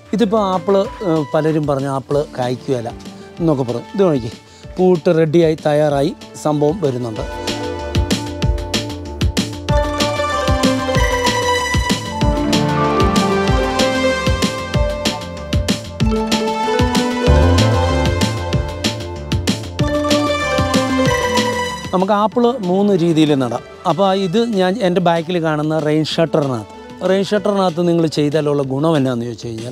ഇതിപ്പോൾ ആപ്പിള് ഏഹ്, പലരും പറഞ്ഞു ആപ്പിള് കായ്ക്കുകയല്ല എന്നൊക്കെ പറഞ്ഞു ഇത് നോക്കി പൂട്ട് റെഡിയായി തയ്യാറായി സംഭവം വരുന്നുണ്ട് നമുക്ക് ആപ്പിള് മൂന്ന് രീതിയിൽ നടാം അപ്പോൾ ഇത് ഞാൻ എൻ്റെ ബാക്കിൽ കാണുന്ന റെയിൻ ഷട്ടറിനകത്ത് റെയിൻ ഷട്ടറിനകത്ത് നിങ്ങൾ ചെയ്താലുള്ള ഗുണം എന്നാന്ന് ചോദിച്ചു കഴിഞ്ഞാൽ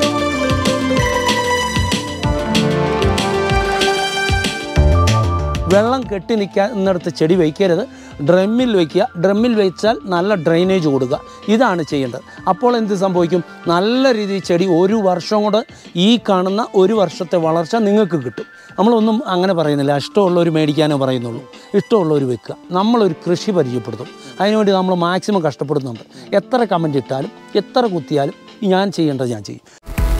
വെള്ളം കെട്ടി നിൽക്കുന്നിടത്ത് ചെടി വയ്ക്കരുത് ഡ്രമ്മിൽ വയ്ക്കുക ഡ്രമ്മിൽ വെച്ചാൽ നല്ല ഡ്രെയിനേജ് കൊടുക്കുക ഇതാണ് ചെയ്യേണ്ടത് അപ്പോൾ എന്ത് സംഭവിക്കും നല്ല രീതിയിൽ ചെടി ഒരു വർഷം കൊണ്ട് ഈ കാണുന്ന ഒരു വർഷത്തെ വളർച്ച നിങ്ങൾക്ക് കിട്ടും നമ്മളൊന്നും അങ്ങനെ പറയുന്നില്ല ഇഷ്ടമുള്ളവർ മേടിക്കാനേ പറയുന്നുള്ളൂ ഇഷ്ടമുള്ളവർ വെക്കുക നമ്മളൊരു കൃഷി പരിചയപ്പെടുത്തും അതിനുവേണ്ടി നമ്മൾ മാക്സിമം കഷ്ടപ്പെടുന്നുണ്ട് എത്ര കമൻറ്റ് ഇട്ടാലും എത്ര കുത്തിയാലും ഞാൻ ചെയ്യേണ്ടത് ഞാൻ ചെയ്യും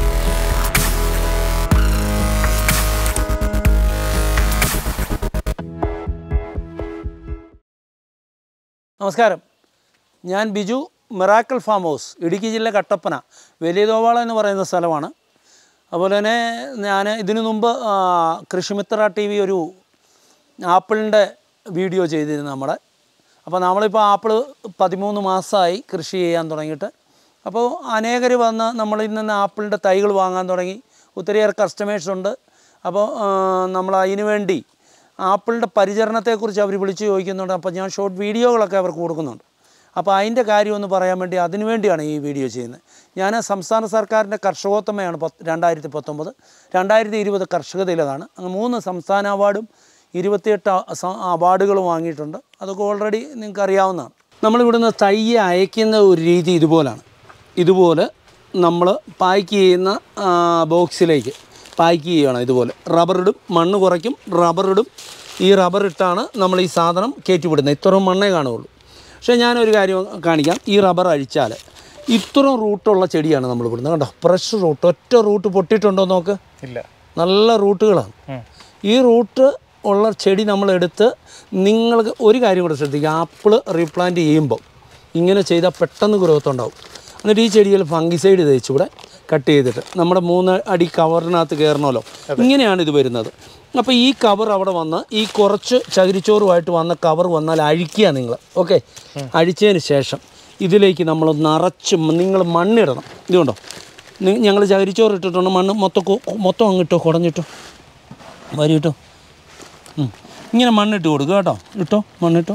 നമസ്കാരം ഞാൻ Biju miracle farm house Idukki ജില്ല കട്ടപ്പന വലിയ തോവാള എന്ന് പറയുന്ന സ്ഥലമാണ് അതുപോലെ തന്നെ ഞാൻ ഇതിനു മുമ്പ് ആ, കൃഷിമിത്ര ടി വി ഒരു ആപ്പിളിൻ്റെ വീഡിയോ ചെയ്തിരുന്നു നമ്മുടെ അപ്പോൾ നമ്മളിപ്പോൾ ആപ്പിൾ പതിമൂന്ന് മാസമായി കൃഷി ചെയ്യാൻ തുടങ്ങിയിട്ട് അപ്പോൾ അനേകർ വന്ന് നമ്മളിൽ നിന്ന് ആപ്പിളിൻ്റെ തൈകൾ വാങ്ങാൻ തുടങ്ങി ഒത്തിരിയേറെ കസ്റ്റമേഴ്സ് ഉണ്ട് അപ്പോൾ നമ്മൾ അതിനു വേണ്ടി ആപ്പിളിൻ്റെ പരിചരണത്തെക്കുറിച്ച് അവർ വിളിച്ച് ചോദിക്കുന്നുണ്ട് അപ്പോൾ ഞാൻ ഷോർട്ട് വീഡിയോകളൊക്കെ അവർക്ക് കൊടുക്കുന്നുണ്ട് അപ്പോൾ അതിൻ്റെ കാര്യം ഒന്ന് പറയാൻ വേണ്ടി അതിനു വേണ്ടിയാണ് ഈ വീഡിയോ ചെയ്യുന്നത് ഞാൻ സംസ്ഥാന സർക്കാരിൻ്റെ കർഷകോത്തമയാണ് പത്ത് രണ്ടായിരത്തി പത്തൊമ്പത് രണ്ടായിരത്തി ഇരുപത് കർഷക തിലകാണ് അങ്ങ് മൂന്ന് സംസ്ഥാന അവാർഡും ഇരുപത്തിയെട്ട് അ- സ- അവാർഡുകളും വാങ്ങിയിട്ടുണ്ട് അതൊക്കെ ഓൾറെഡി നിങ്ങൾക്ക് അറിയാവുന്നതാണ് നമ്മളിവിടുന്ന് തൈ അയക്കുന്ന ഒരു രീതി ഇതുപോലാണ് ഇതുപോലെ നമ്മൾ പാക്ക് ചെയ്യുന്ന ആ, ബോക്സിലേക്ക് പാക്ക് ചെയ്യണം ഇതുപോലെ റബ്ബറിടും മണ്ണ് കുറയ്ക്കും റബ്ബറിടും ഈ റബ്ബർ ഇട്ടാണ് നമ്മൾ ഈ സാധനം കയറ്റിവിടുന്നത് ഇത്രയും മണ്ണേ കാണുകയുള്ളൂ പക്ഷേ ഞാനൊരു കാര്യം കാണിക്കാം ഈ റബ്ബർ അഴിച്ചാൽ ഇത്രയും റൂട്ടുള്ള ചെടിയാണ് നമ്മൾ ഇവിടുന്ന് കണ്ടോ ഫ്രഷ് റൂട്ട് ഒറ്റ റൂട്ട് പൊട്ടിയിട്ടുണ്ടോ നോക്ക് ഇല്ല നല്ല റൂട്ടുകളാണ് ഉം. ഈ റൂട്ട് ഉള്ള ചെടി നമ്മളെടുത്ത് നിങ്ങൾക്ക് ഒരു കാര്യം കൂടെ ശ്രദ്ധിക്കുക ആപ്പിൾ റീപ്ലാന്റ് ചെയ്യുമ്പോൾ ഇങ്ങനെ ചെയ്താൽ പെട്ടെന്ന് ഗ്രോത്ത് ഉണ്ടാവും എന്നിട്ട് ഈ ചെടിയിൽ ഫംഗിസൈഡ് തേച്ചിവിടെ കട്ട് ചെയ്തിട്ട് നമ്മുടെ മൂന്ന് അടി കവറിനകത്ത് കയറണമല്ലോ ഇങ്ങനെയാണ് ഇത് വരുന്നത് അപ്പോൾ ഈ കവർ അവിടെ വന്ന് ഈ കുറച്ച് ചകിരിച്ചോറുമായിട്ട് വന്ന കവർ വന്നാൽ അഴിക്കുക നിങ്ങൾ ഓക്കെ അഴിച്ചതിന് ശേഷം ഇതിലേക്ക് നമ്മൾ നിറച്ച് നിങ്ങൾ മണ്ണിടണം ഇതുകൊണ്ടോ ഞങ്ങൾ ചകിരിച്ചോറ് ഇട്ടിട്ടുണ്ട് മണ്ണ് മൊത്തം കൊ- മൊത്തം അങ്ങിട്ടോ കുടഞ്ഞിട്ടോ വരിട്ടോ ഉം. ഇങ്ങനെ മണ്ണിട്ട് കൊടുക്കുക കേട്ടോ ഇട്ടോ മണ്ണിട്ടോ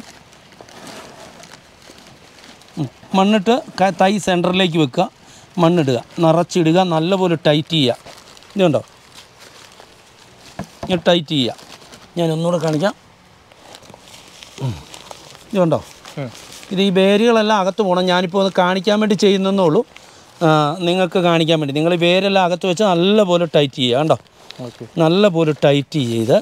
ഉം. മണ്ണിട്ട് ക- തൈ സെൻറ്ററിലേക്ക് വെക്കുക മണ്ണിടുക നിറച്ചിടുക നല്ലപോലെ ടൈറ്റ് ചെയ്യുക ഇതുണ്ടോ ഇങ്ങനെ ടൈറ്റ് ചെയ്യുക ഞാൻ ഒന്നുകൂടെ കാണിക്കാം ഉം. ഇതുണ്ടോ ഉം. ഇത് ഈ വേരുകളെല്ലാം അകത്ത് പോകണം ഞാനിപ്പോൾ ഒന്ന് കാണിക്കാൻ വേണ്ടി ചെയ്യുന്നേ ഉള്ളൂ ആ, നിങ്ങൾക്ക് കാണിക്കാൻ വേണ്ടി നിങ്ങൾ ഈ വേരെല്ലാം അകത്ത് വെച്ച് നല്ലപോലെ ടൈറ്റ് ചെയ്യുക കണ്ടോ ഓക്കെ നല്ലപോലെ ടൈറ്റ് ചെയ്ത്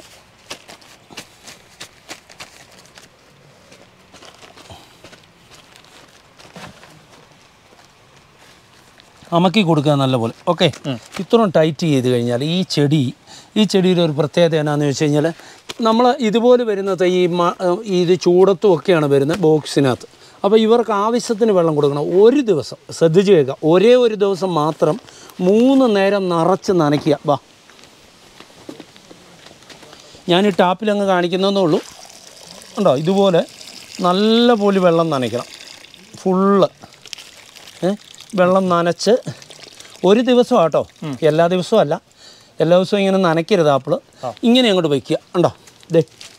അമക്കി കൊടുക്കുക നല്ലപോലെ ഓക്കെ ഇത്രയും ടൈറ്റ് ചെയ്ത് കഴിഞ്ഞാൽ ഈ ചെടി ഈ ചെടിയുടെ ഒരു പ്രത്യേകത എന്നാന്ന് വെച്ച് കഴിഞ്ഞാൽ നമ്മൾ ഇതുപോലെ വരുന്നത് ഈ മ ഇത് ചൂടത്തും ഒക്കെയാണ് വരുന്നത് ബോക്സിനകത്ത് അപ്പോൾ ഇവർക്ക് ആവശ്യത്തിന് വെള്ളം കൊടുക്കണം ഒരു ദിവസം ശ്രദ്ധിച്ച് കേൾക്കുക ഒരേ ഒരു ദിവസം മാത്രം മൂന്ന് നേരം നിറച്ച് നനയ്ക്കുക വാ ഞാൻ ഈ ടാപ്പിൽ അങ്ങ് കാണിക്കുന്നതേ ഉള്ളൂ ഉണ്ടോ ഇതുപോലെ നല്ല പോലെ വെള്ളം നനയ്ക്കണം ഫുള്ള് ഏ? വെള്ളം നനച്ച് ഒരു ദിവസം ആട്ടോ എല്ലാ ദിവസവും അല്ല എല്ലാ ദിവസവും ഇങ്ങനെ നനയ്ക്കരുത് ആപ്പിള് ഇങ്ങനെ അങ്ങോട്ട് വയ്ക്കുക ഉണ്ടോ ദേ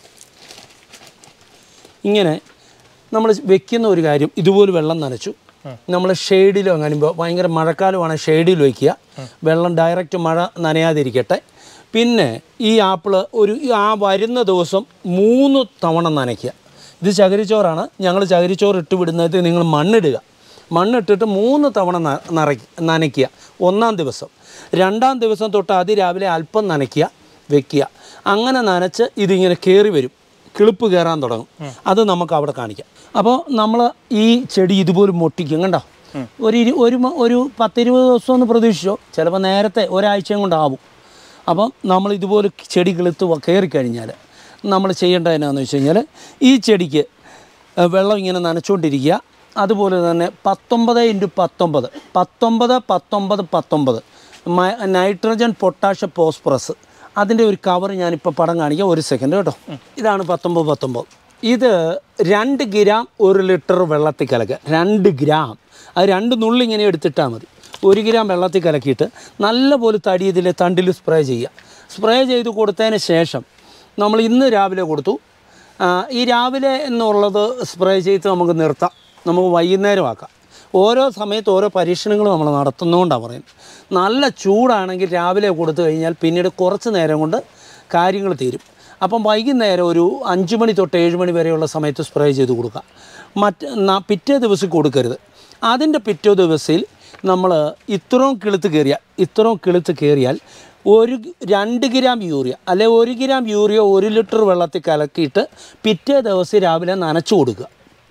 ഇങ്ങനെ നമ്മൾ വെക്കുന്ന ഒരു കാര്യം ഇതുപോലെ വെള്ളം നനച്ചു നമ്മൾ ഷെയ്ഡിൽ അങ്ങനുമ്പോൾ ഭയങ്കര മഴക്കാലമാണ് ഷെയ്ഡിൽ വയ്ക്കുക വെള്ളം ഡയറക്റ്റ് മഴ നനയാതിരിക്കട്ടെ പിന്നെ ഈ ആപ്പിള് ഒരു ആ വരുന്ന ദിവസം മൂന്ന് തവണ നനയ്ക്കുക ഇത് ചകിരിച്ചോറാണ് ഞങ്ങൾ ചകിരിച്ചോറ് ഇട്ട് വിടുന്നത് നിങ്ങൾ മണ്ണിടുക മണ്ണിട്ടിട്ട് മൂന്ന് തവണ ന- നിറയ്ക്ക നനയ്ക്കുക ഒന്നാം ദിവസം രണ്ടാം ദിവസം തൊട്ട് അതിരാവിലെ അല്പം നനയ്ക്കുക വെക്കുക അങ്ങനെ നനച്ച് ഇതിങ്ങനെ കയറി വരും കിളിപ്പ് കയറാൻ തുടങ്ങും അത് നമുക്ക് അവിടെ കാണിക്കാം അപ്പോൾ നമ്മൾ ഈ ചെടി ഇതുപോലെ മൊട്ടിക്കും കണ്ടോ ഒരു ഇരു ഒരു മ- ഒരു പത്തിരുപത് ദിവസം ഒന്ന് പ്രതീക്ഷിച്ചോ ചിലപ്പോൾ നേരത്തെ ഒരാഴ്ചയും കൊണ്ടാവും അപ്പം നമ്മൾ ഇതുപോലെ ചെടി കിളുത്ത് കയറി കഴിഞ്ഞാൽ നമ്മൾ ചെയ്യേണ്ടത് എന്നാന്ന് വെച്ച് കഴിഞ്ഞാൽ ഈ ചെടിക്ക് ഏഹ്, വെള്ളം ഇങ്ങനെ നനച്ചുകൊണ്ടിരിക്കുക അതുപോലെ തന്നെ പത്തൊമ്പത് ഇൻറ്റു പത്തൊമ്പത് പത്തൊമ്പത് പത്തൊമ്പത് പത്തൊമ്പത് മ- നൈട്രജൻ പൊട്ടാഷ് ഫോസ്ഫറസ് അതിൻ്റെ ഒരു കവർ ഞാനിപ്പോൾ പടം കാണിക്കാം ഒരു സെക്കൻഡ് കേട്ടോ ഇതാണ് പത്തൊമ്പത് പത്തൊമ്പത് ഇത് രണ്ട് ഗ്രാം ഒരു ലിറ്റർ വെള്ളത്തിൽ കലക്കുക രണ്ട് ഗ്രാം അത് രണ്ട് നുള്ളി ഇങ്ങനെ എടുത്തിട്ടാൽ മതി ഒരു ഗ്രാം വെള്ളത്തിൽ കലക്കിയിട്ട് നല്ലപോലെ തടി ഇതിലെ തണ്ടിൽ സ്പ്രേ ചെയ്യുക സ്പ്രേ ചെയ്ത് കൊടുത്തതിന് ശേഷം നമ്മൾ ഇന്ന് രാവിലെ കൊടുത്തു ആ, ഈ രാവിലെ എന്നുള്ളത് സ്പ്രേ ചെയ്ത് നമുക്ക് നിർത്താം നമുക്ക് വൈകുന്നേരം ആക്കാം ഓരോ സമയത്ത് ഓരോ പരീക്ഷണങ്ങൾ നമ്മൾ നടത്തുന്നതുകൊണ്ടാണ് പറയുന്നത് നല്ല ചൂടാണെങ്കിൽ രാവിലെ കൊടുത്തു കഴിഞ്ഞാൽ പിന്നീട് കുറച്ച് നേരം കൊണ്ട് കാര്യങ്ങൾ തീരും അപ്പം വൈകുന്നേരം ഒരു അഞ്ച് മണി തൊട്ട് ഏഴ് മണി വരെയുള്ള സമയത്ത് സ്പ്രേ ചെയ്ത് കൊടുക്കുക മറ്റ് ന- പിറ്റേ ദിവസം കൊടുക്കരുത് അതിൻ്റെ പിറ്റേ ദിവസത്തിൽ നമ്മൾ ഇത്രയും കിളുത്ത് കയറിയാൽ ഇത്രയും കിളുത്ത് കയറിയാൽ ഒരു ഗ- രണ്ട് ഗ്രാം യൂറിയ അല്ലെ ഒരു ഗ്രാം യൂറിയ ഒരു ലിറ്റർ വെള്ളത്തിൽ കലക്കിയിട്ട് പിറ്റേ ദിവസം രാവിലെ നനച്ചു കൊടുക്കുക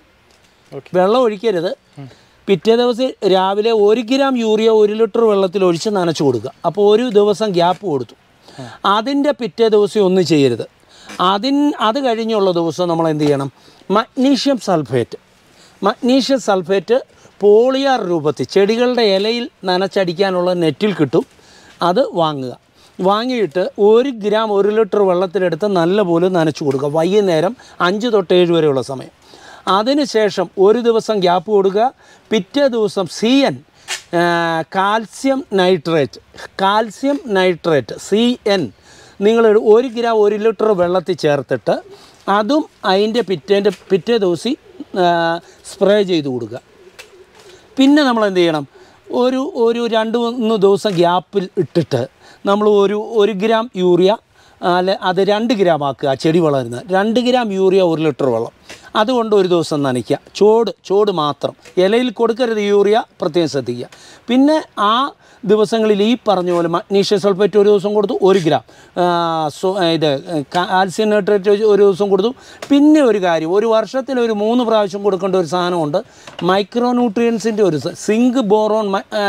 വെള്ളം ഒഴിക്കരുത് പിറ്റേ ദിവസം രാവിലെ ഒരു ഗ്രാം യൂറിയ ഒരു ലിറ്റർ വെള്ളത്തിൽ ഒഴിച്ച് നനച്ചു കൊടുക്കുക അപ്പോൾ ഒരു ദിവസം ഗ്യാപ്പ് കൊടുത്തു അതിൻ്റെ പിറ്റേ ദിവസം ഒന്നും ചെയ്യരുത് അതിൻ അത് കഴിഞ്ഞുള്ള ദിവസം നമ്മൾ എന്ത് ചെയ്യണം magnesium sulphate magnesium sulphate foliar രൂപത്തിൽ ചെടികളുടെ ഇലയിൽ നനച്ചടിക്കാനുള്ള നെറ്റിൽ കിട്ടും അത് വാങ്ങുക വാങ്ങിയിട്ട് ഒരു ഗ്രാം ഒരു ലിറ്റർ വെള്ളത്തിലെടുത്ത് നല്ലപോലെ നനച്ചു കൊടുക്കുക വൈകുന്നേരം അഞ്ച് തൊട്ട് ഏഴ് വരെയുള്ള സമയം അതിനുശേഷം ഒരു ദിവസം ഗ്യാപ്പ് കൊടുക്കുക പിറ്റേ ദിവസം C N calcium nitrate calcium nitrate C N നിങ്ങൾ ഒരു ഗ്രാം ഒരു ലിറ്റർ വെള്ളത്തിൽ ചേർത്തിട്ട് അതും അതിൻ്റെ പിറ്റേൻ്റെ പിറ്റേ ദിവസം സ്പ്രേ ചെയ്ത് കൊടുക്കുക പിന്നെ നമ്മൾ എന്ത് ചെയ്യണം ഒരു ഒരു രണ്ട് മൂന്ന് ദിവസം ഗ്യാപ്പിൽ ഇട്ടിട്ട് നമ്മൾ ഒരു ഒരു ഗ്രാം യൂറിയ അല്ലെ അത് രണ്ട് ഗ്രാം ആക്കുക ചെടി വളരുന്നത് രണ്ട് ഗ്രാം യൂറിയ ഒരു ലിറ്റർ വെള്ളം അതുകൊണ്ട് ഒരു ദിവസം നനയ്ക്കുക ചോട് ചോട് മാത്രം ഇലയിൽ കൊടുക്കരുത് യൂറിയ പ്രത്യേകം ശ്രദ്ധിക്കുക പിന്നെ ആ ദിവസങ്ങളിൽ ഈ പറഞ്ഞ പോലെ മഗ്നീഷ്യം സൾഫേറ്റ് ഒരു ദിവസം കൊടുത്തു ഒരു ഗ്രാം ആ, സോ- ഇത് കാൽസ്യം നൈട്രേറ്റ് ഒരു ദിവസം കൊടുത്തു പിന്നെ ഒരു കാര്യം ഒരു വർഷത്തിൽ ഒരു മൂന്ന് പ്രാവശ്യം കൊടുക്കേണ്ട ഒരു സാധനമുണ്ട് മൈക്രോ ന്യൂട്രിയൻസിൻ്റെ ഒരു സ- സിങ്ക് ബോറോൺ മ- ആ,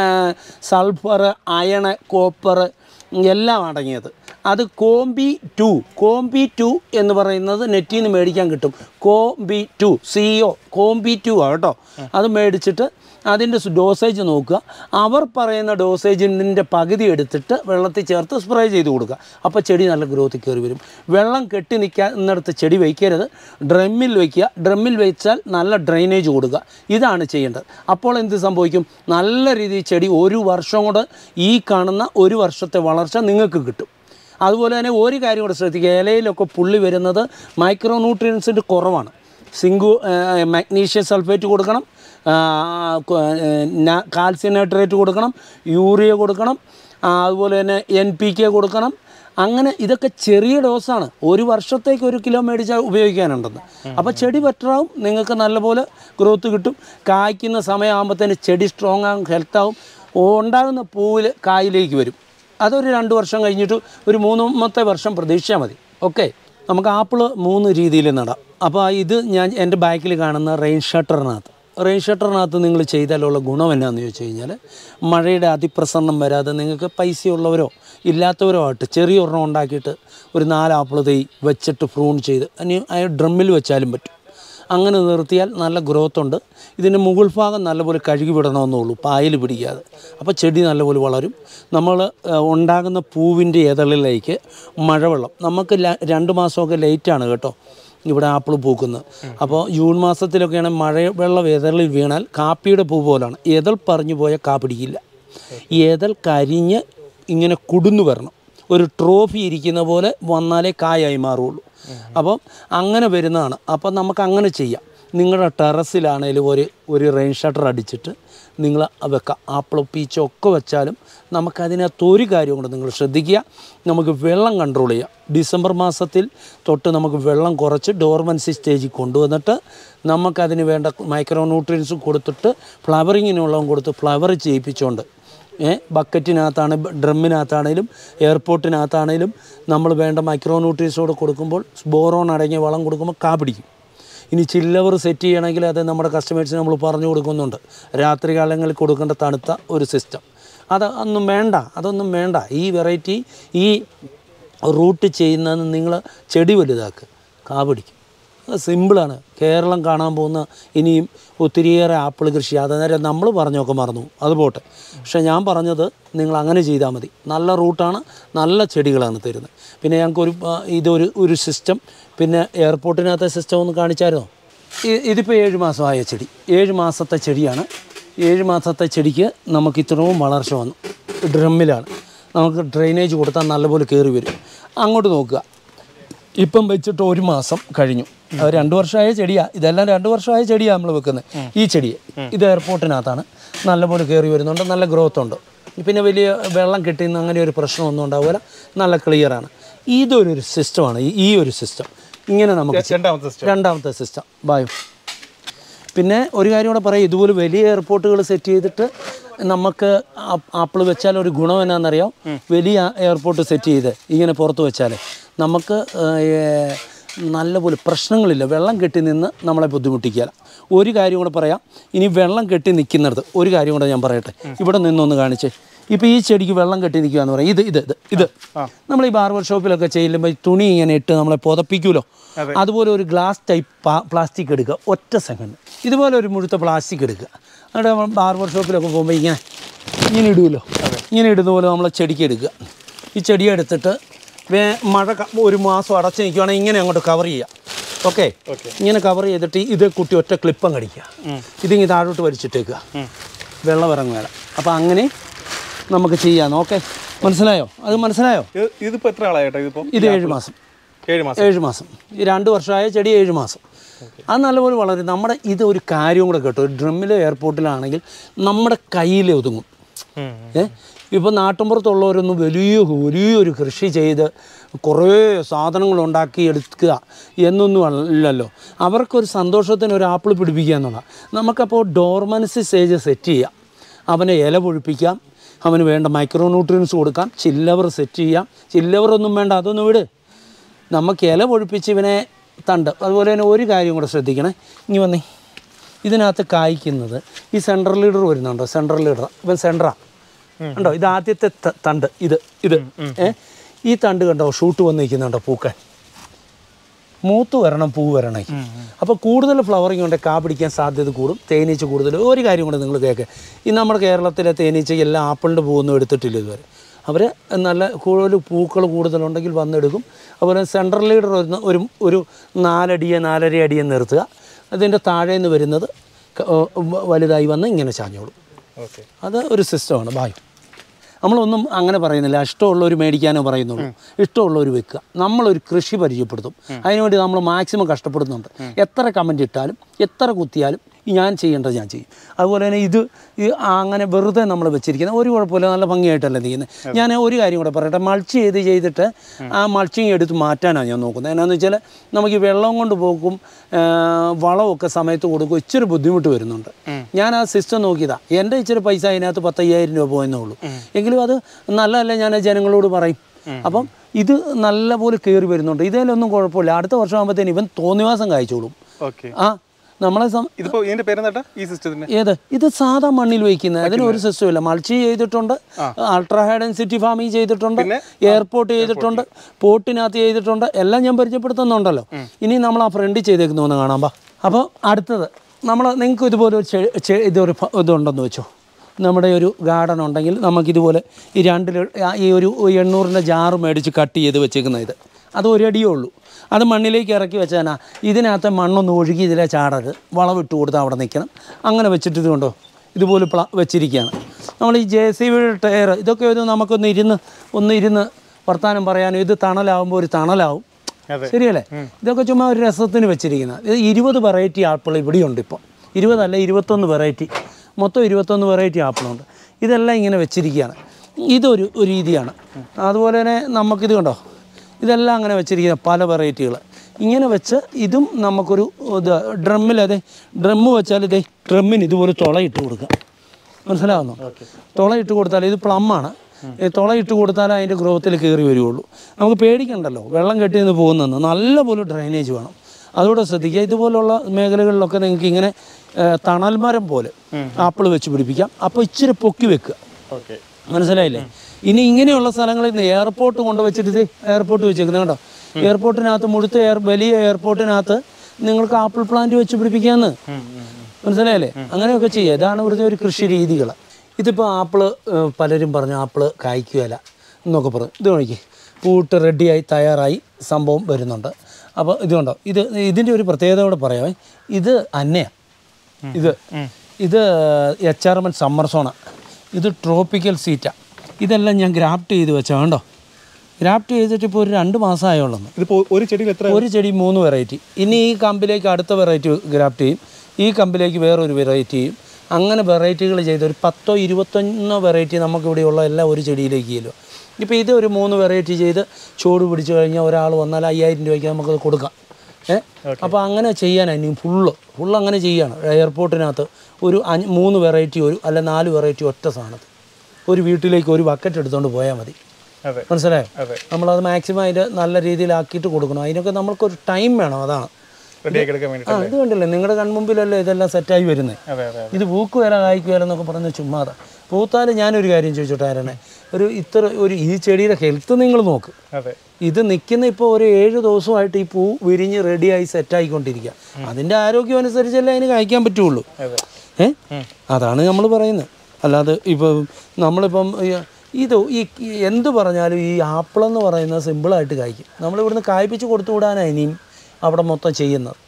സൾഫർ അയണ് കോപ്പർ എല്ലാം അടങ്ങിയത് അത് കോംബി ടു കോംബി ടു എന്ന് പറയുന്നത് നെറ്റിൽ നിന്ന് മേടിക്കാൻ കിട്ടും combi two C O combi two ആ കേട്ടോ അത് മേടിച്ചിട്ട് അതിൻ്റെ ഡോസേജ് നോക്കുക അവർ പറയുന്ന ഡോസേജിൻ്റെ പകുതി എടുത്തിട്ട് വെള്ളത്തിൽ ചേർത്ത് സ്പ്രേ ചെയ്ത് കൊടുക്കുക അപ്പോൾ ചെടി നല്ല ഗ്രോത്തിൽ കയറി വരും വെള്ളം കെട്ടി നിൽക്കുന്നിടത്ത് ചെടി വയ്ക്കരുത് ഡ്രമ്മിൽ വയ്ക്കുക ഡ്രമ്മിൽ വെച്ചാൽ നല്ല ഡ്രെയിനേജ് കൊടുക്കുക ഇതാണ് ചെയ്യേണ്ടത് അപ്പോൾ എന്ത് സംഭവിക്കും നല്ല രീതിയിൽ ചെടി ഒരു വർഷം കൊണ്ട് ഈ കാണുന്ന ഒരു വർഷത്തെ വളർച്ച നിങ്ങൾക്ക് കിട്ടും അതുപോലെ തന്നെ ഒരു കാര്യം കൂടെ ശ്രദ്ധിക്കുക ഇലയിലൊക്കെ പുള്ളി വരുന്നത് മൈക്രോ ന്യൂട്രിയൻസിൻ്റെ കുറവാണ് സിങ്കു മഗ്നീഷ്യം സൾഫേറ്റ് കൊടുക്കണം ആ, കൊ- ഏ, ന- കാൽസ്യം നൈട്രേറ്റ് കൊടുക്കണം യൂറിയ കൊടുക്കണം ആ, അതുപോലെ തന്നെ എൻ പി കെ കൊടുക്കണം അങ്ങനെ ഇതൊക്കെ ചെറിയ ഡോസാണ് ഒരു വർഷത്തേക്ക് ഒരു കിലോ മേടിച്ചാൽ ഉപയോഗിക്കാനുണ്ടെന്ന് അപ്പോൾ ചെടി ബെറ്ററാവും നിങ്ങൾക്ക് നല്ലപോലെ ഗ്രോത്ത് കിട്ടും കായ്ക്കുന്ന സമയമാകുമ്പോഴത്തേന് ചെടി സ്ട്രോങ് ആകും ഹെൽത്ത് ആവും ഉണ്ടാകുന്ന പൂവിൽ കായിലേക്ക് വരും അതൊരു രണ്ട് വർഷം കഴിഞ്ഞിട്ട് ഒരു മൂന്നാമത്തെ വർഷം പ്രതീക്ഷിച്ചാൽ മതി ഓക്കെ നമുക്ക് ആപ്പിള് മൂന്ന് രീതിയിൽ നടാം അപ്പോൾ ഇത് ഞാൻ എൻ്റെ ബാക്കിൽ കാണുന്ന റെയിൻ ഷട്ടറിനകത്ത് റെയിൻ ഷട്ടറിനകത്ത് നിങ്ങൾ ചെയ്താലുള്ള ഗുണം എന്നാന്ന് ചോദിച്ചു കഴിഞ്ഞാൽ മഴയുടെ അതിപ്രസരണം വരാതെ നിങ്ങൾക്ക് പൈസയുള്ളവരോ ഇല്ലാത്തവരോ ആയിട്ട് ചെറിയ ഒരെണ്ണം ഉണ്ടാക്കിയിട്ട് ഒരു നാല് ആപ്പിൾ തൈ വെച്ചിട്ട് പ്രൂൺ ചെയ്ത് ഇനി അയ ഡ്രമ്മിൽ വെച്ചാലും പറ്റും അങ്ങനെ നിർത്തിയാൽ നല്ല ഗ്രോത്ത് ഉണ്ട് ഇതിൻ്റെ മുകൾ ഭാഗം നല്ലപോലെ കഴുകി വിടണമെന്നേ ഉള്ളൂ പായൽ പിടിക്കാതെ അപ്പോൾ ചെടി നല്ലപോലെ വളരും നമ്മൾ ഏഹ്, ഉണ്ടാകുന്ന പൂവിൻ്റെ ഇതളിലേക്ക് മഴവെള്ളം നമുക്ക് ല- രണ്ട് മാസമൊക്കെ ലേറ്റാണ് കേട്ടോ ഇവിടെ ആപ്പിൾ പൂക്കുന്നത് അപ്പോൾ ജൂൺ മാസത്തിലൊക്കെയാണ് മഴ വെള്ളം എതളിൽ വീണാൽ കാപ്പിയുടെ പൂ പോലാണ് എതൾ പറഞ്ഞു പോയാൽ കാ പിടിക്കില്ല എതൾ കരിഞ്ഞ് ഇങ്ങനെ കുടുന്നു വരണം ഒരു ട്രോഫി ഇരിക്കുന്ന പോലെ വന്നാലേ കായായി മാറുള്ളൂ അപ്പം അങ്ങനെ വരുന്നതാണ് അപ്പം നമുക്ക് അങ്ങനെ ചെയ്യാം നിങ്ങളുടെ ടെറസിലാണേലും ഒരു ഒരു റെയിൻ ഷട്ടർ അടിച്ചിട്ട് നിങ്ങൾ വെക്കാം ആപ്പിളോ പീച്ചോ ഒക്കെ വെച്ചാലും നമുക്കതിനകത്ത് ഒരു കാര്യം കൂടെ നിങ്ങൾ ശ്രദ്ധിക്കുക നമുക്ക് വെള്ളം കൺട്രോൾ ചെയ്യാം ഡിസംബർ മാസത്തിൽ തൊട്ട് നമുക്ക് വെള്ളം കുറച്ച് ഡോർമൻസി സ്റ്റേജിൽ കൊണ്ടുവന്നിട്ട് നമുക്കതിന് വേണ്ട മൈക്രോ ന്യൂട്രിയൻസ് കൊടുത്തിട്ട് ഫ്ലവറിങ്ങിനുള്ളതും കൊടുത്ത് ഫ്ലവർ ചെയ്യിപ്പിച്ചുകൊണ്ട് ഏ ബക്കറ്റിനകത്താണ് ഡ്രമ്മിനകത്താണേലും എയർപോർട്ടിനകത്താണേലും നമ്മൾ വേണ്ട മൈക്രോ ന്യൂട്രീൻസോട് കൊടുക്കുമ്പോൾ ബോറോൺ അടങ്ങിയ വളം കൊടുക്കുമ്പോൾ കാ പിടിക്കും ഇനി ചില്ലവർ സെറ്റ് ചെയ്യണമെങ്കിൽ അത് നമ്മുടെ കസ്റ്റമേഴ്സിന് നമ്മൾ പറഞ്ഞു കൊടുക്കുന്നുണ്ട് രാത്രി കാലങ്ങളിൽ കൊടുക്കേണ്ട തണുത്ത ഒരു സിസ്റ്റം അത് ഒന്നും വേണ്ട അതൊന്നും വേണ്ട ഈ വെറൈറ്റി ഈ റൂട്ട് ചെയ്യുന്നതെന്ന് നിങ്ങൾ ചെടി വലുതാക്കുക കാ പിടിക്കും സിമ്പിളാണ് കേരളം കാണാൻ പോകുന്ന ഇനിയും ഒത്തിരിയേറെ ആപ്പിൾ കൃഷി അന്നേരം നമ്മൾ പറഞ്ഞൊക്കെ മറന്നു അത് പോട്ടെ പക്ഷേ ഞാൻ പറഞ്ഞത് നിങ്ങൾ അങ്ങനെ ചെയ്താൽ മതി നല്ല റൂട്ടാണ് നല്ല ചെടികളാണ് തരുന്നത് പിന്നെ ഞങ്ങൾക്കൊരു ആ, ഇതൊരു ഒരു സിസ്റ്റം പിന്നെ എയർപോർട്ടിനകത്തെ സിസ്റ്റം ഒന്ന് കാണിച്ചായിരുന്നോ ഇ- ഇതിപ്പോൾ ഏഴ് മാസമായ ചെടി ഏഴ് മാസത്തെ ചെടിയാണ് ഏഴ് മാസത്തെ ചെടിക്ക് നമുക്ക് ഇത്രയും വളർച്ച വന്നു ഡ്രമ്മിലാണ് നമുക്ക് ഡ്രെയിനേജ് കൊടുത്താൽ നല്ലപോലെ കയറി വരും അങ്ങോട്ട് നോക്കുക ഇപ്പം വെച്ചിട്ട് ഒരു മാസം കഴിഞ്ഞു അത് രണ്ട് വർഷമായ ചെടിയാണ് ഇതെല്ലാം രണ്ട് വർഷമായ ചെടിയാണ് നമ്മൾ വെക്കുന്നത് ഈ ചെടിയെ ഇത് എയർപോർട്ടിനകത്താണ് നല്ലപോലെ കയറി വരുന്നുണ്ട് നല്ല ഗ്രോത്ത് ഉണ്ട് പിന്നെ വലിയ വെള്ളം കിട്ടുന്ന അങ്ങനെ ഒരു പ്രശ്നമൊന്നും ഉണ്ടാവില്ല നല്ല ക്ലിയറാണ് ഇതൊരു ഒരു സിസ്റ്റമാണ് ഈ- ഈ ഒരു സിസ്റ്റം ഇങ്ങനെ നമുക്ക് ചെയ്യാം. രണ്ടാമത്തെ സിസ്റ്റം രണ്ടാമത്തെ സിസ്റ്റം ബായു പിന്നെ ഒരു കാര്യം കൂടെ പറയാം ഇതുപോലെ വലിയ എയർപോർട്ടുകൾ സെറ്റ് ചെയ്തിട്ട് നമുക്ക് ആപ്പിൾ വെച്ചാൽ ഒരു ഗുണം എന്നാണെന്നറിയാം വലിയ എയർപോർട്ട് സെറ്റ് ചെയ്ത് ഇങ്ങനെ പുറത്ത് വെച്ചാൽ നമുക്ക് ഏർ, നല്ലപോലെ പ്രശ്നങ്ങളില്ല വെള്ളം കെട്ടി നിന്ന് നമ്മളെ ബുദ്ധിമുട്ടിക്കുക ഒരു കാര്യം കൂടെ പറയാം ഇനി വെള്ളം കെട്ടി നിൽക്കുന്നിടത്ത് ഒരു കാര്യം കൂടെ ഞാൻ പറയട്ടെ ഇവിടെ നിന്നൊന്ന് കാണിച്ചേ ഇപ്പോൾ ഈ ചെടിക്ക് വെള്ളം കെട്ടി നിൽക്കുക എന്ന് പറയാം ഇത് ഇത് ഇത് ഇത് നമ്മൾ ഈ ബാർബർ ഷോപ്പിലൊക്കെ ചെല്ലുമ്പോൾ ഈ തുണി ഇങ്ങനെ ഇട്ട് നമ്മളെ പുതപ്പിക്കുമല്ലോ അതുപോലെ ഒരു ഗ്ലാസ് ടൈപ്പ് പ്ലാസ്റ്റിക് എടുക്കുക ഒറ്റ സെക്കൻഡ് ഇതുപോലെ ഒരു മുഴുത്ത പ്ലാസ്റ്റിക് എടുക്കുക എന്നിട്ട് നമ്മൾ ബാർബർ ഷോപ്പിലൊക്കെ പോകുമ്പോൾ ഇങ്ങനെ ഇങ്ങനെ ഇടുമല്ലോ ഇങ്ങനെ ഇടുന്ന പോലെ നമ്മൾ ചെടിക്ക് എടുക്കുക ഈ ചെടി എടുത്തിട്ട് വേ മഴ ക- ഒരു മാസം അടച്ച് നിൽക്കുകയാണെങ്കിൽ ഇങ്ങനെ അങ്ങോട്ട് കവർ ചെയ്യുക ഓക്കെ ഇങ്ങനെ കവർ ചെയ്തിട്ട് ഇത് കുട്ടി ഒറ്റ ക്ലിപ്പം കടിക്കുക ഇതിങ്ങനെ താഴോട്ട് വലിച്ചിട്ടേക്കുക വെള്ളം ഇറങ്ങുക അപ്പോൾ അങ്ങനെ നമുക്ക് ചെയ്യാം ഓക്കെ മനസ്സിലായോ അത് മനസ്സിലായോ ഇത് ഇതിപ്പോ എത്ര ആളായിട്ടോ ഇതിപ്പോ ഇത് ഏഴ് മാസം ഏഴ് മാസം ഏഴ് മാസം ഈ രണ്ട് വർഷമായ ചെടി ഏഴ് മാസം അത് നല്ലപോലെ വളരും നമ്മുടെ ഇത് ഒരു കാര്യം കൂടെ കേട്ടോ ഡ്രമ്മിലോ എയർപോർട്ടിലാണെങ്കിൽ നമ്മുടെ കയ്യിൽ ഒതുങ്ങും ഉം. ഏ ഇപ്പോൾ നാട്ടിൻപുറത്തുള്ളവരൊന്നും വലിയ വലിയൊരു കൃഷി ചെയ്ത് കുറേ സാധനങ്ങൾ ഉണ്ടാക്കി എടുക്കുക എന്നൊന്നും അല്ലല്ലോ അവർക്കൊരു സന്തോഷത്തിന് ഒരു ആപ്പിൾ പിടിപ്പിക്കുക എന്നുള്ളതാണ് നമുക്കപ്പോൾ ഡോർമൻസി സ്റ്റേജ് സെറ്റ് ചെയ്യാം അവനെ ഇല പൊഴിപ്പിക്കാം അവന് വേണ്ട മൈക്രോ ന്യൂട്രിയൻസ് കൊടുക്കാം ചില്ലവർ സെറ്റ് ചെയ്യാം ചില്ലവറൊന്നും വേണ്ട അതൊന്നും വിട് നമുക്ക് ഇല പൊഴിപ്പിച്ച് ഇവനെ തണ്ട് അതുപോലെ തന്നെ ഒരു കാര്യം കൂടെ ശ്രദ്ധിക്കണേ ഇനി വന്നേ ഇതിനകത്ത് കായ്ക്കുന്നത് ഈ സെൻട്രൽ ലീഡർ വരുന്നുണ്ടോ സെൻട്രൽ ലീഡർ ഇവൻ സെൻട്രാ ഉണ്ടോ ഇത് ആദ്യത്തെ ത- തണ്ട് ഇത് ഇത് ഏ ഈ തണ്ട് കണ്ടോ ഷൂട്ട് വന്ന് നിൽക്കുന്നുണ്ടോ പൂക്കാൻ മൂത്ത് വരണം പൂ വരണേ അപ്പോൾ കൂടുതൽ ഫ്ലവറിങ് കൊണ്ട് കാ പിടിക്കാൻ സാധ്യത കൂടും തേനീച്ച കൂടുതൽ ഒരു കാര്യം കൂടെ നിങ്ങൾ കേൾക്കുക ഈ നമ്മുടെ കേരളത്തിലെ തേനീച്ച എല്ലാം ആപ്പിളിൻ്റെ പൂവൊന്നും എടുത്തിട്ടില്ല ഇതുവരെ അവർ നല്ല കൂടുതൽ പൂക്കൾ കൂടുതലുണ്ടെങ്കിൽ വന്നെടുക്കും അതുപോലെ സെൻട്രൽ ലീഡർ വരുന്ന ഒരു ഒരു നാലടിയെ നാലര അടിയെ നിർത്തുക അതിൻ്റെ താഴെ നിന്ന് വരുന്നത് ക- ഓ, വലുതായി വന്ന് ഇങ്ങനെ ചാഞ്ഞോളും ഓക്കെ അത് ഒരു സിസ്റ്റമാണ് ബായ് നമ്മളൊന്നും അങ്ങനെ പറയുന്നില്ല ഇഷ്ടമുള്ളവർ മേടിക്കാനോ പറയുന്നുള്ളൂ ഇഷ്ടമുള്ളവർ വെക്കുക നമ്മളൊരു കൃഷി പരിചയപ്പെടുത്തും അതിനുവേണ്ടി നമ്മൾ മാക്സിമം കഷ്ടപ്പെടുന്നുണ്ട് എത്ര കമൻറ്റ് ഇട്ടാലും എത്ര കുത്തിയാലും ഞാൻ ചെയ്യേണ്ടത് ഞാൻ ചെയ്യും അതുപോലെ തന്നെ ഇത് ഈ അങ്ങനെ വെറുതെ നമ്മൾ വെച്ചിരിക്കുന്നത് ഒരു കുഴപ്പമില്ല നല്ല ഭംഗിയായിട്ടല്ല ചെയ്യുന്നത് ഞാൻ ഒരു കാര്യം കൂടെ പറയട്ടെ മൾച്ച് ചെയ്ത് ചെയ്തിട്ട് ആ മൾച്ചിങ് എടുത്ത് മാറ്റാനാണ് ഞാൻ നോക്കുന്നത് എന്നാന്ന് വെച്ചാൽ നമുക്ക് ഈ വെള്ളം കൊണ്ട് പോക്കും ആ, വളമൊക്കെ സമയത്ത് കൊടുക്കും ഇച്ചിരി ബുദ്ധിമുട്ട് വരുന്നുണ്ട് ഞാൻ ആ സിസ്റ്റം നോക്കിയതാ എൻ്റെ ഇച്ചിരി പൈസ അതിനകത്ത് പത്തയ്യായിരം രൂപ പോയെന്നേ ഉള്ളൂ എങ്കിലും അത് നല്ലതല്ല ഞാൻ ജനങ്ങളോട് പറയും അപ്പം ഇത് നല്ലപോലെ കയറി വരുന്നുണ്ട് ഇതിലൊന്നും കുഴപ്പമില്ല അടുത്ത വർഷം ആകുമ്പോഴത്തേന് ഇവൻ തോന്നിവാസം കായ്ച്ചോളും ഓക്കെ ആ നമ്മളെ സം ഇതിപ്പോ ഇതിന്റെ പേരെന്താ ഈ സിസ്റ്റത്തിന് ഏത് ഇത് സാധാ മണ്ണിൽ വയ്ക്കുന്നത് അതിന് ഒരു സിസ്റ്റം ഇല്ല മൾച്ചി ചെയ്തിട്ടുണ്ട് അൾട്രാ ഹൈ ഡെൻസിറ്റി ഫാമിംഗ് ചെയ്തിട്ടുണ്ട് എയർപോർട്ട് ചെയ്തിട്ടുണ്ട് പോട്ടിനകത്ത് ചെയ്തിട്ടുണ്ട് എല്ലാം ഞാൻ പരിചയപ്പെടുത്തുന്നുണ്ടല്ലോ ഇനി നമ്മൾ ആ ഫ്രണ്ടിൽ ചെയ്തേക്കുന്ന ഒന്ന് കാണാം ബാ അപ്പോൾ അടുത്തത് നമ്മൾ നിങ്ങൾക്ക് ഇതുപോലെ ഒരു ചെ- ചെ- ഇതൊരു ഫ- ഇതുണ്ടെന്ന് വെച്ചോ നമ്മുടെ ഒരു ഗാർഡൻ ഉണ്ടെങ്കിൽ നമുക്കിതുപോലെ ഈ രണ്ട് ലി- ആ ഈ ഒരു എണ്ണൂറിൻ്റെ ജാറ് മേടിച്ച് കട്ട് ചെയ്ത് വെച്ചേക്കുന്ന ഇത് അത് ഒരടിയേ ഉള്ളൂ അത് മണ്ണിലേക്ക് ഇറക്കി വെച്ചാൽ ഇതിനകത്ത് മണ്ണൊന്ന് ഒഴുകി ഇതിലെ ചാടരുത് വളമിട്ട് കൊടുത്ത് അവിടെ നിൽക്കണം അങ്ങനെ വെച്ചിട്ട് ഇത് കൊണ്ടോ ഇതുപോലെ പ്ല വെച്ചിരിക്കുകയാണ് നമ്മൾ ഈ ജെ സി ബിയുടെ ടയർ ഇതൊക്കെ ഒരു നമുക്കൊന്ന് ഇരുന്ന് ഒന്ന് ഇരുന്ന് വർത്തമാനം പറയാനും ഇത് തണലാവുമ്പോൾ ഒരു തണലാവും അതെ. ശരിയല്ലേ ഇതൊക്കെ ചുമ്മാ ഒരു രസത്തിന് വെച്ചിരിക്കുന്നത് ഇത് ഇരുപത് വെറൈറ്റി ആപ്പിൾ ഇവിടെയുണ്ട് ഇപ്പോൾ ഇരുപതല്ല ഇരുപത്തൊന്ന് വെറൈറ്റി മൊത്തം ഇരുപത്തൊന്ന് വെറൈറ്റി ആപ്പിളുണ്ട് ഇതെല്ലാം ഇങ്ങനെ വെച്ചിരിക്കുകയാണ് ഇതൊരു ഒരു രീതിയാണ് അതുപോലെ തന്നെ നമുക്കിത് കണ്ടോ ഇതെല്ലാം അങ്ങനെ വെച്ചിരിക്കുന്ന പല വെറൈറ്റികൾ ഇങ്ങനെ വെച്ച് ഇതും നമുക്കൊരു ഇത് ഡ്രമ്മിൽ അതെ ഡ്രമ്മ് വെച്ചാൽ ഇതേ ഡ്രമ്മിന് ഇതുപോലെ തുളയിട്ട് കൊടുക്കുക മനസ്സിലാവുന്നു തുളയിട്ട് കൊടുത്താൽ ഇത് പ്ലമ്മാണ് ഈ തുളയിട്ട് കൊടുത്താൽ അതിൻ്റെ ഗ്രോത്തിൽ കയറി വരികയുള്ളൂ നമുക്ക് പേടിക്കണ്ടല്ലോ വെള്ളം കെട്ടി നിന്ന് പോകുന്നെന്ന് നല്ലപോലെ ഡ്രൈനേജ് വേണം അതുകൂടെ ശ്രദ്ധിക്കുക ഇതുപോലുള്ള മേഖലകളിലൊക്കെ നിങ്ങൾക്ക് ഇങ്ങനെ ഏഹ്, തണൽ മരം പോലെ ആപ്പിൾ വെച്ച് പിടിപ്പിക്കാം അപ്പോൾ ഇച്ചിരി പൊക്കി വെക്കുക ഓക്കെ മനസ്സിലായില്ലേ ഇനി ഇങ്ങനെയുള്ള സ്ഥലങ്ങളിൽ നിന്ന് എയർപോർട്ട് കൊണ്ടുവച്ചിട്ട് ഇത് എയർപോർട്ട് വെച്ചേക്കുന്നത് കേട്ടോ എയർപോർട്ടിനകത്ത് മുഴുത്ത എയർ വലിയ എയർപോർട്ടിനകത്ത് നിങ്ങൾക്ക് ആപ്പിൾ പ്ലാന്റ് വെച്ച് പിടിപ്പിക്കാമെന്ന് മനസ്സിലായല്ലേ അങ്ങനെയൊക്കെ ചെയ്യുക ഇതാണ് ഇവിടുത്തെ ഒരു കൃഷി രീതികൾ ഇതിപ്പോൾ ആപ്പിള് ഏഹ്, പലരും പറഞ്ഞു ആപ്പിള് കായ്ക്കുകയില്ല എന്നൊക്കെ പറഞ്ഞു ഇത് നോക്കി പൂട്ട് റെഡിയായി തയ്യാറായി സംഭവം വരുന്നുണ്ട് അപ്പോൾ ഇതുകൊണ്ടോ ഇത് ഇതിൻ്റെ ഒരു പ്രത്യേകത കൂടെ പറയാമേ ഇത് അന്നയാണ് ഇത് ഇത് H R M N summer സോണ ഇത് ട്രോപ്പിക്കൽ സീറ്റ ഇതെല്ലാം ഞാൻ ഗ്രാഫ്റ്റ് ചെയ്ത് വെച്ചാൽ കണ്ടോ ഗ്രാഫ്റ്റ് ചെയ്തിട്ട് ഇപ്പോൾ ഒരു രണ്ട് മാസമായുള്ളൂ ഇതിപ്പോ ഒരു ചെടിയിൽ എത്ര ഒരു ചെടി മൂന്ന് വെറൈറ്റി ഇനി ഈ കമ്പിലേക്ക് അടുത്ത വെറൈറ്റി ഗ്രാഫ്റ്റ് ചെയ്യും ഈ കമ്പിലേക്ക് വേറൊരു വെറൈറ്റി ചെയ്യും അങ്ങനെ വെറൈറ്റികൾ ചെയ്ത് ഒരു പത്തോ ഇരുപത്തൊന്നോ വെറൈറ്റി നമുക്കിവിടെയുള്ള എല്ലാം ഒരു ചെടിയിലേക്ക് ചെല്ലും ഇപ്പോൾ ഇത് ഒരു മൂന്ന് വെറൈറ്റി ചെയ്ത് ചൂട് പിടിച്ചു കഴിഞ്ഞാൽ ഒരാൾ വന്നാൽ അയ്യായിരം രൂപയ്ക്ക് നമുക്കത് കൊടുക്കാം ഏ അപ്പോൾ അങ്ങനെ ചെയ്യാനാണ് ഇനി ഫുള്ള് ഫുള്ള് അങ്ങനെ ചെയ്യാണ് എയർപോർട്ടിനകത്ത് ഒരു അഞ്ച് മൂന്ന് വെറൈറ്റി ഒരു അല്ല നാല് വെറൈറ്റി ഒറ്റ സാധനത്ത് ഒരു വീട്ടിലേക്ക് ഒരു ബക്കറ്റ് എടുത്തുകൊണ്ട് പോയാൽ മതി അതെ മനസ്സിലായോ അതെ നമ്മളത് മാക്സിമം അതിൻ്റെ നല്ല രീതിയിലാക്കിയിട്ട് കൊടുക്കണം അതിനൊക്കെ നമുക്കൊരു ടൈം വേണം അതാണ് റെഡിയാക്കി എടുക്കാൻ വേണ്ടി ആ ഇത് കണ്ടില്ലേ നിങ്ങളുടെ കൺമുമ്പിലല്ലേ ഇതെല്ലാം സെറ്റായി വരുന്നത് അതെ അതെ ഇത് പൂക്കുവേല കായ്ക്കുവേല എന്നൊക്കെ പറഞ്ഞ് ചുമ്മാതെ പൂത്താൽ ഞാനൊരു കാര്യം ചോദിച്ചോട്ടെ ആരണേ ഒരു ഇത്ര ഒരു ഈ ചെടിയുടെ ഹെൽത്ത് നിങ്ങൾ നോക്ക് അതെ ഇത് നിൽക്കുന്ന ഇപ്പോൾ ഒരു ഏഴ് ദിവസമായിട്ട് ഈ പൂ വിരിഞ്ഞ് റെഡിയായി സെറ്റായിക്കൊണ്ടിരിക്കുക അതിൻ്റെ ആരോഗ്യം അനുസരിച്ചല്ലേ അതിന് കായ്ക്കാൻ പറ്റുള്ളൂ അതെ ഏ അതാണ് നമ്മൾ പറയുന്നത് അല്ലാതെ ഇപ്പം നമ്മളിപ്പം ഈ- ഇത് ഈ ഈ എന്ത് പറഞ്ഞാലും ഈ ആപ്പിളെന്ന് പറയുന്നത് സിമ്പിളായിട്ട് കായ്ക്കും നമ്മളിവിടുന്ന് കായ്പ്പിച്ച് കൊടുത്തു വിടാനാണ് ഇനിയും അവിടെ മൊത്തം ചെയ്യുന്നത്